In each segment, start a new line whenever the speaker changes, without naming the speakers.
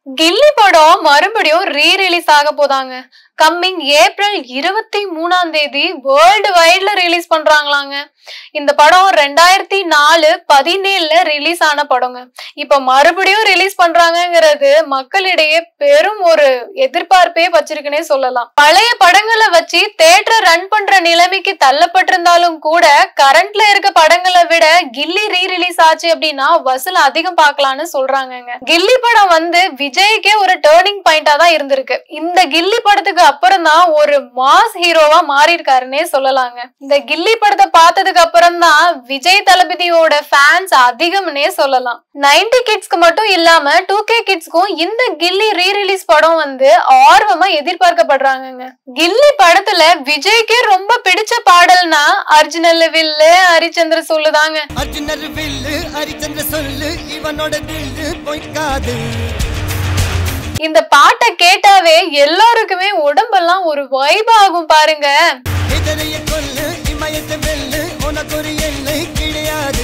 கில்லி படம் மறுபடியும் re release ஆக போதாங்க கம்மிங் ஏப்ரல் இருபத்தி மூணாம் தேதி வேர்ல்டு வைட்ல ரிலீஸ் பண்றாங்களாங்க இந்த படம் ரெண்டாயிரத்தி நாலு பதினேழுல ரிலீஸ் ஆன படங்க இப்ப மறுபடியும் ரிலீஸ் பண்றாங்கங்கிறது மக்களிடையே பெரும் ஒரு எதிர்பார்ப்பே வச்சிருக்குன்னே சொல்லலாம் பழைய படங்களை வச்சு தேட்டரை ரன் பண்ற நிலைமைக்கு தள்ளப்பட்டிருந்தாலும் கூட கரண்ட்ல இருக்க படங்களை விட கில்லி ரீ ரிலீஸ் ஆச்சு அப்படின்னா வசூல் அதிகம் பார்க்கலாம்னு சொல்றாங்கங்க கில்லி படம் வந்து விஜய்க்கே ஒரு டேர்னிங் பாயிண்டா தான் இருந்திருக்கு இந்த கில்லி படத்துக்கு அப்புறம் தான் ஒரு மாஸ் ஹீரோவா மாறி இருக்காருன்னே சொல்லலாங்க இந்த கில்லி படத்தை பார்த்ததுக்கு அப்புறம் தான் விஜய் தளபதியோட ஃபேன்ஸ் அதிகம்னே சொல்லலாம் நைன்டி கிட்ஸ்க்கு மட்டும் இல்லாம டூ கே கிட்ஸ்க்கும் இந்த கில்லி ரீ ரிலீஸ் படம் வந்து ஆர்வமா எதிர்பார்க்கப்படுறாங்கங்க கில்லி படத்துல விஜய்க்கே ரொம்ப பிடிச்ச பாடல்னா அர்ஜுனல் வில்லு ஹரிச்சந்திர சொல்லுதாங்க
அர்ஜுனர் வில்லு ஹரிச்சந்திர சொல்லு இவனோட தில்லு பொய்க்காது
இந்த பாட்டை கேட்டாவே எல்லாருக்குமே உடம்பெல்லாம் ஒரு வைப் ஆகும் பாருங்க
எதிரைய கொல்லு இமயத்தை வெல்லு உனக்கு ஒரு எல்லை கிடையாது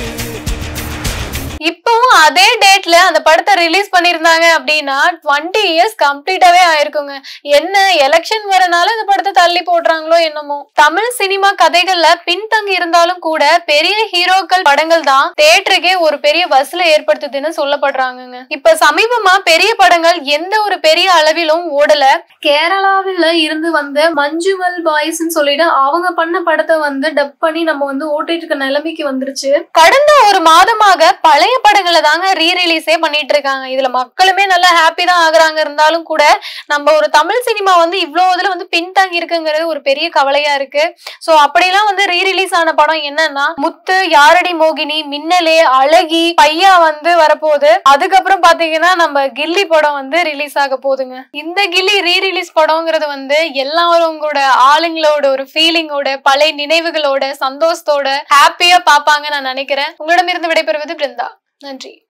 இப்பவும் அதே டேட்ல அந்த படத்தை ரிலீஸ் பண்ணிருந்தாங்க அப்படின்னா டுவெண்ட்டி இயர்ஸ் கம்ப்ளீட்டாவே ஆயிருக்குங்க என்ன எலெக்ஷன் வரனால இந்த படத்தை தள்ளி போடுறாங்களோ என்னமோ தமிழ் சினிமா கதைகள்ல பின்தங்கி இருந்தாலும் கூட பெரிய ஹீரோக்கள் படங்கள் தான் தேட்டருக்கே ஒரு பெரிய வசூலை ஏற்படுத்துதுன்னு சொல்லப்படுறாங்கங்க இப்ப சமீபமா பெரிய படங்கள் எந்த ஒரு பெரிய அளவிலும் ஓடல கேரளாவில இருந்து வந்த மஞ்சுமல் பாய்ஸ்ன்னு சொல்லிட்டு அவங்க பண்ண படத்தை வந்து டப் பண்ணி நம்ம வந்து ஓட்டிட்டு இருக்க நிலைமைக்கு வந்துருச்சு கடந்த ஒரு மாதமாக பழைய படங்களை தாங்க ரீ ரிலீஸே பண்ணிட்டு இருக்காங்க இதுல மக்களுமே நல்லா ஹாப்பி தான் ஆகுறாங்க இருந்தாலும் கூட நம்ம ஒரு தமிழ் சினிமா வந்து இவ்வளோ இதுல வந்து பின்தங்கி இருக்குங்கிறது ஒரு பெரிய கவலையா இருக்கு சோ அப்படியெல்லாம் வந்து ரீ ரிலீஸ் ஆன படம் என்னன்னா முத்து யாரடி மோகினி மின்னலே அழகி பையா வந்து வரப்போகுது அதுக்கப்புறம் பாத்தீங்கன்னா நம்ம கில்லி படம் வந்து ரிலீஸ் ஆக போகுதுங்க இந்த கில்லி ரீ ரிலீஸ் படம்ங்கிறது வந்து எல்லாரும் கூட ஆளுங்களோட ஒரு ஃபீலிங்கோட பழைய நினைவுகளோட சந்தோஷத்தோட ஹாப்பியா பாப்பாங்க நான் நினைக்கிறேன் உங்களிடமிருந்து விடைபெறுவது பிருந்தா நன்றி